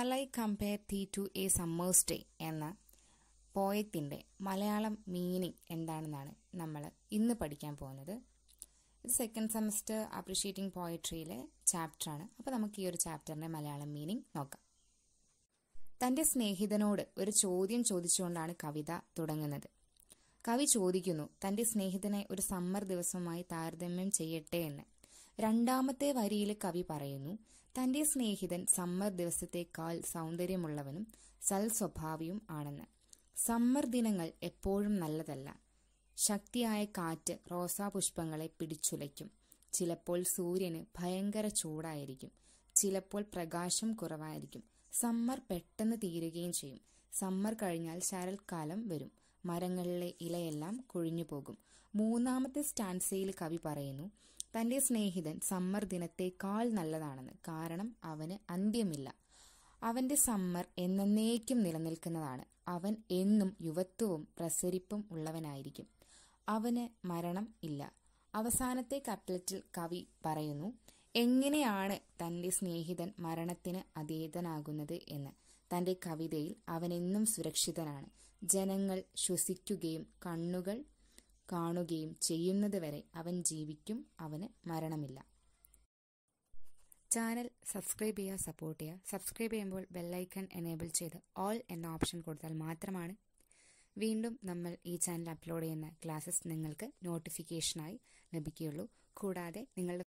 shall I compare thee to a summer's day എന്ന പോയത്തിൻ്റെ Malayalam meaning എന്താണെന്നാണ് നമ്മൾ ഇന്ന് പഠിക്കാൻ പോകുന്നത് ഇത് സെക്കൻഡ് സെമസ്റ്റർ അപ്രിഷിയേറ്റിംഗ് പോയട്രിയിലെ ചാപ്റ്ററാണ് അപ്പോൾ നമുക്ക് ഈ ഒരു ചാപ്റ്ററിൻ്റെ മലയാളം മീനിങ് നോക്കാം തൻ്റെ സ്നേഹിതനോട് ഒരു ചോദ്യം ചോദിച്ചുകൊണ്ടാണ് കവിത തുടങ്ങുന്നത് കവി ചോദിക്കുന്നു തൻ്റെ സ്നേഹിതനെ ഒരു സമ്മർ ദിവസവുമായി താരതമ്യം ചെയ്യട്ടെ എന്ന് രണ്ടാമത്തെ വരിയിൽ കവി പറയുന്നു തൻ്റെ സ്നേഹിതൻ സമ്മർ ദിവസത്തേക്കാൾ സൗന്ദര്യമുള്ളവനും സൽ സ്വഭാവിയും ആണെന്ന് സമ്മർ ദിനങ്ങൾ എപ്പോഴും നല്ലതല്ല ശക്തിയായ കാറ്റ് റോസാപുഷ്പങ്ങളെ പിടിച്ചുലയ്ക്കും ചിലപ്പോൾ സൂര്യന് ഭയങ്കര ചൂടായിരിക്കും ചിലപ്പോൾ പ്രകാശം കുറവായിരിക്കും സമ്മർ പെട്ടെന്ന് തീരുകയും ചെയ്യും സമ്മർ കഴിഞ്ഞാൽ ശരൽക്കാലം വരും മരങ്ങളിലെ ഇലയെല്ലാം കൊഴിഞ്ഞു പോകും മൂന്നാമത്തെ സ്റ്റാൻസയിൽ കവി പറയുന്നു തന്റെ സ്നേഹിതൻ സമ്മർ ദിനത്തേക്കാൾ നല്ലതാണെന്ന് കാരണം അവന് അന്ത്യമില്ല അവന്റെ സമ്മർ എന്നേക്കും നിലനിൽക്കുന്നതാണ് അവൻ എന്നും യുവത്വവും പ്രസരിപ്പും ഉള്ളവനായിരിക്കും അവന് മരണം ഇല്ല അവസാനത്തെ കപ്ലറ്റിൽ കവി പറയുന്നു എങ്ങനെയാണ് തന്റെ സ്നേഹിതൻ മരണത്തിന് അതീതനാകുന്നത് എന്ന് തന്റെ കവിതയിൽ അവനെന്നും സുരക്ഷിതനാണ് ജനങ്ങൾ ശ്വസിക്കുകയും കണ്ണുകൾ കാണുകയും ചെയ്യുന്നതുവരെ അവൻ ജീവിക്കും അവന് മരണമില്ല ചാനൽ സബ്സ്ക്രൈബ് ചെയ്യുക സപ്പോർട്ട് ചെയ്യുക സബ്സ്ക്രൈബ് ചെയ്യുമ്പോൾ ബെല്ലൈക്കൺ എനേബിൾ ചെയ്ത് ഓൾ എന്ന ഓപ്ഷൻ കൊടുത്താൽ മാത്രമാണ് വീണ്ടും നമ്മൾ ഈ ചാനൽ അപ്ലോഡ് ചെയ്യുന്ന ക്ലാസ്സസ് നിങ്ങൾക്ക് നോട്ടിഫിക്കേഷനായി ലഭിക്കുകയുള്ളൂ കൂടാതെ നിങ്ങളുടെ